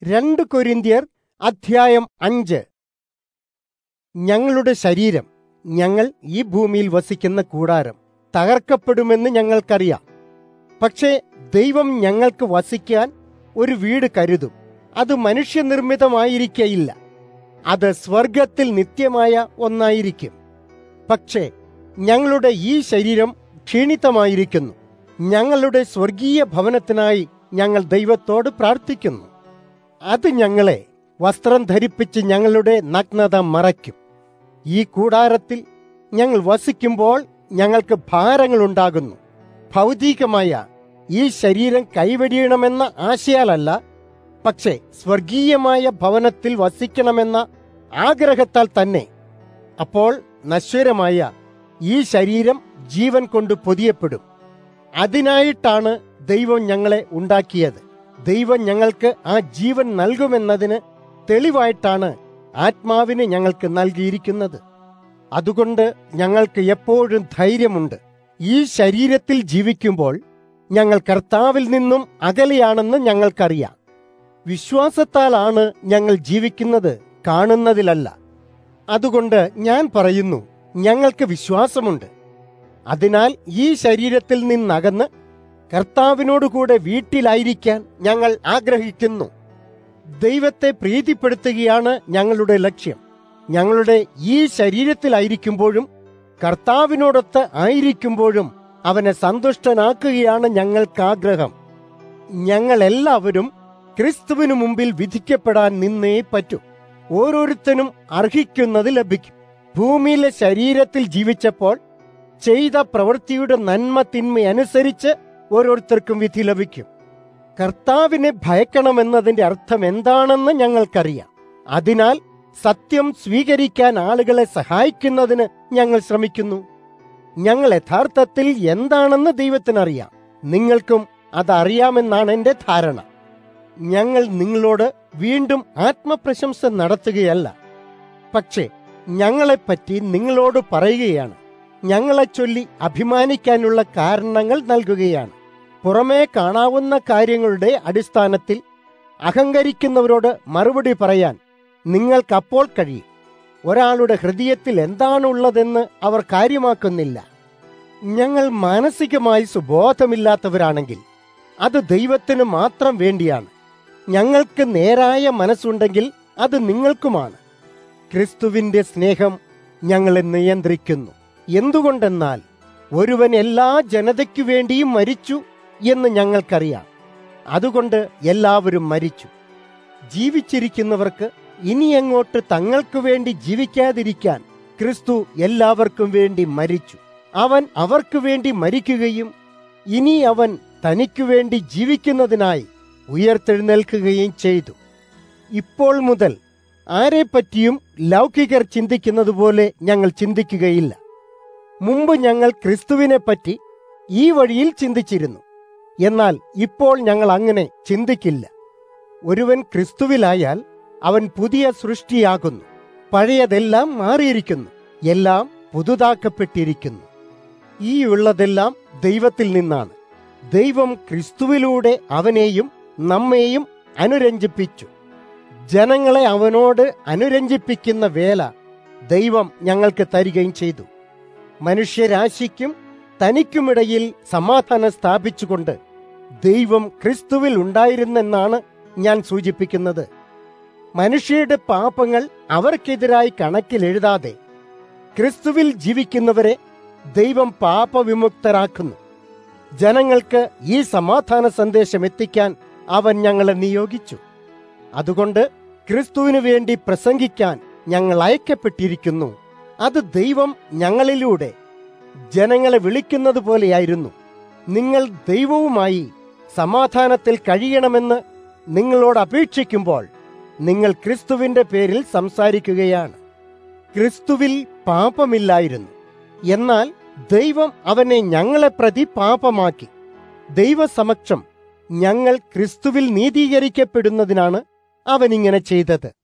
രണ്ട് കൊരിന്ത്യർ അധ്യായം അഞ്ച് ഞങ്ങളുടെ ശരീരം ഞങ്ങൾ ഈ ഭൂമിയിൽ വസിക്കുന്ന കൂടാരം തകർക്കപ്പെടുമെന്ന് ഞങ്ങൾക്കറിയാം പക്ഷേ ദൈവം ഞങ്ങൾക്ക് വസിക്കാൻ ഒരു വീട് കരുതും അത് മനുഷ്യനിർമ്മിതമായിരിക്കയില്ല അത് സ്വർഗത്തിൽ നിത്യമായ ഒന്നായിരിക്കും പക്ഷേ ഞങ്ങളുടെ ഈ ശരീരം ക്ഷീണിതമായിരിക്കുന്നു ഞങ്ങളുടെ സ്വർഗീയ ഭവനത്തിനായി ഞങ്ങൾ ദൈവത്തോട് പ്രാർത്ഥിക്കുന്നു അത് ഞങ്ങളെ വസ്ത്രം ധരിപ്പിച്ച് ഞങ്ങളുടെ നഗ്നത മറയ്ക്കും ഈ കൂടാരത്തിൽ ഞങ്ങൾ വസിക്കുമ്പോൾ ഞങ്ങൾക്ക് ഭാരങ്ങളുണ്ടാകുന്നു ഭൗതികമായ ഈ ശരീരം കൈവെടിയണമെന്ന ആശയാലല്ല പക്ഷേ സ്വർഗീയമായ ഭവനത്തിൽ വസിക്കണമെന്ന ആഗ്രഹത്താൽ തന്നെ അപ്പോൾ നശ്വരമായ ഈ ശരീരം ജീവൻ കൊണ്ട് പൊതിയപ്പെടും അതിനായിട്ടാണ് ദൈവം ഞങ്ങളെ ഉണ്ടാക്കിയത് ദൈവം ഞങ്ങൾക്ക് ആ ജീവൻ നൽകുമെന്നതിന് തെളിവായിട്ടാണ് ആത്മാവിനെ ഞങ്ങൾക്ക് നൽകിയിരിക്കുന്നത് അതുകൊണ്ട് ഞങ്ങൾക്ക് എപ്പോഴും ധൈര്യമുണ്ട് ഈ ശരീരത്തിൽ ജീവിക്കുമ്പോൾ ഞങ്ങൾ കർത്താവിൽ നിന്നും അകലെയാണെന്ന് ഞങ്ങൾക്കറിയാം വിശ്വാസത്താലാണ് ഞങ്ങൾ ജീവിക്കുന്നത് കാണുന്നതിലല്ല അതുകൊണ്ട് ഞാൻ പറയുന്നു ഞങ്ങൾക്ക് വിശ്വാസമുണ്ട് അതിനാൽ ഈ ശരീരത്തിൽ നിന്നകന്ന് കർത്താവിനോടുകൂടെ വീട്ടിലായിരിക്കാൻ ഞങ്ങൾ ആഗ്രഹിക്കുന്നു ദൈവത്തെ പ്രീതിപ്പെടുത്തുകയാണ് ഞങ്ങളുടെ ലക്ഷ്യം ഞങ്ങളുടെ ഈ ശരീരത്തിലായിരിക്കുമ്പോഴും കർത്താവിനോടൊത്ത് ആയിരിക്കുമ്പോഴും അവനെ സന്തുഷ്ടനാക്കുകയാണ് ഞങ്ങൾക്ക് ആഗ്രഹം ഞങ്ങൾ എല്ലാവരും ക്രിസ്തുവിനു മുമ്പിൽ വിധിക്കപ്പെടാൻ നിന്നേ പറ്റൂ ഓരോരുത്തനും അർഹിക്കുന്നത് ലഭിക്കും ഭൂമിയിലെ ശരീരത്തിൽ ജീവിച്ചപ്പോൾ ചെയ്ത പ്രവൃത്തിയുടെ നന്മ തിന്മയനുസരിച്ച് ഓരോരുത്തർക്കും വിധി ലഭിക്കും കർത്താവിനെ ഭയക്കണമെന്നതിന്റെ അർത്ഥം എന്താണെന്ന് ഞങ്ങൾക്കറിയാം അതിനാൽ സത്യം സ്വീകരിക്കാൻ ആളുകളെ സഹായിക്കുന്നതിന് ഞങ്ങൾ ശ്രമിക്കുന്നു ഞങ്ങൾ യഥാർത്ഥത്തിൽ എന്താണെന്ന് ദൈവത്തിനറിയാം നിങ്ങൾക്കും അതറിയാമെന്നാണ് എന്റെ ധാരണ ഞങ്ങൾ നിങ്ങളോട് വീണ്ടും ആത്മപ്രശംസ നടത്തുകയല്ല പക്ഷേ ഞങ്ങളെപ്പറ്റി നിങ്ങളോട് പറയുകയാണ് ഞങ്ങളെ ചൊല്ലി അഭിമാനിക്കാനുള്ള കാരണങ്ങൾ നൽകുകയാണ് പുറമേ കാണാവുന്ന കാര്യങ്ങളുടെ അടിസ്ഥാനത്തിൽ അഹങ്കരിക്കുന്നവരോട് മറുപടി പറയാൻ നിങ്ങൾക്കപ്പോൾ കഴിയും ഒരാളുടെ ഹൃദയത്തിൽ എന്താണുള്ളതെന്ന് അവർ കാര്യമാക്കുന്നില്ല ഞങ്ങൾ മാനസികമായി സുബോധമില്ലാത്തവരാണെങ്കിൽ അത് ദൈവത്തിന് മാത്രം വേണ്ടിയാണ് ഞങ്ങൾക്ക് നേരായ മനസ്സുണ്ടെങ്കിൽ അത് നിങ്ങൾക്കുമാണ് ക്രിസ്തുവിന്റെ സ്നേഹം ഞങ്ങളെ നിയന്ത്രിക്കുന്നു എന്തുകൊണ്ടെന്നാൽ ഒരുവൻ എല്ലാ ജനതയ്ക്കു വേണ്ടിയും മരിച്ചു എന്ന് ഞങ്ങൾക്കറിയാം അതുകൊണ്ട് എല്ലാവരും മരിച്ചു ജീവിച്ചിരിക്കുന്നവർക്ക് ഇനി അങ്ങോട്ട് തങ്ങൾക്ക് വേണ്ടി ജീവിക്കാതിരിക്കാൻ ക്രിസ്തു എല്ലാവർക്കും വേണ്ടി മരിച്ചു അവൻ അവർക്ക് വേണ്ടി മരിക്കുകയും ഇനി അവൻ തനിക്കു വേണ്ടി ജീവിക്കുന്നതിനായി ഉയർത്തെഴുന്നേൽക്കുകയും ചെയ്തു ഇപ്പോൾ മുതൽ ആരെപ്പറ്റിയും ലൗകികർ ചിന്തിക്കുന്നത് പോലെ ഞങ്ങൾ ചിന്തിക്കുകയില്ല മുമ്പ് ഞങ്ങൾ ക്രിസ്തുവിനെ പറ്റി ഈ വഴിയിൽ ചിന്തിച്ചിരുന്നു എന്നാൽ ഇപ്പോൾ ഞങ്ങൾ അങ്ങനെ ചിന്തിക്കില്ല ഒരുവൻ ക്രിസ്തുവിലായാൽ അവൻ പുതിയ സൃഷ്ടിയാകുന്നു പഴയതെല്ലാം മാറിയിരിക്കുന്നു എല്ലാം പുതുതാക്കപ്പെട്ടിരിക്കുന്നു ഈ ഉള്ളതെല്ലാം ദൈവത്തിൽ നിന്നാണ് ദൈവം ക്രിസ്തുവിലൂടെ അവനെയും നമ്മെയും അനുരഞ്ജിപ്പിച്ചു ജനങ്ങളെ അവനോട് അനുരഞ്ജിപ്പിക്കുന്ന വേല ദൈവം ഞങ്ങൾക്ക് തരികയും ചെയ്തു മനുഷ്യരാശിക്കും തനിക്കുമിടയിൽ സമാധാനം സ്ഥാപിച്ചുകൊണ്ട് ദൈവം ക്രിസ്തുവിൽ ഉണ്ടായിരുന്നെന്നാണ് ഞാൻ സൂചിപ്പിക്കുന്നത് മനുഷ്യരുടെ പാപങ്ങൾ അവർക്കെതിരായി കണക്കിലെഴുതാതെ ക്രിസ്തുവിൽ ജീവിക്കുന്നവരെ ദൈവം പാപവിമുക്തരാക്കുന്നു ജനങ്ങൾക്ക് ഈ സമാധാന സന്ദേശം എത്തിക്കാൻ അവൻ ഞങ്ങളെ നിയോഗിച്ചു അതുകൊണ്ട് ക്രിസ്തുവിനു വേണ്ടി പ്രസംഗിക്കാൻ ഞങ്ങൾ അയക്കപ്പെട്ടിരിക്കുന്നു അത് ദൈവം ഞങ്ങളിലൂടെ ജനങ്ങളെ വിളിക്കുന്നത് പോലെയായിരുന്നു നിങ്ങൾ ദൈവവുമായി സമാധാനത്തിൽ കഴിയണമെന്ന് നിങ്ങളോട് അപേക്ഷിക്കുമ്പോൾ നിങ്ങൾ ക്രിസ്തുവിന്റെ പേരിൽ സംസാരിക്കുകയാണ് ക്രിസ്തുവിൽ പാപമില്ലായിരുന്നു എന്നാൽ ദൈവം അവനെ ഞങ്ങളെ പ്രതി പാപമാക്കി ദൈവസമക്ഷം ഞങ്ങൾ ക്രിസ്തുവിൽ നീതീകരിക്കപ്പെടുന്നതിനാണ് അവനിങ്ങനെ ചെയ്തത്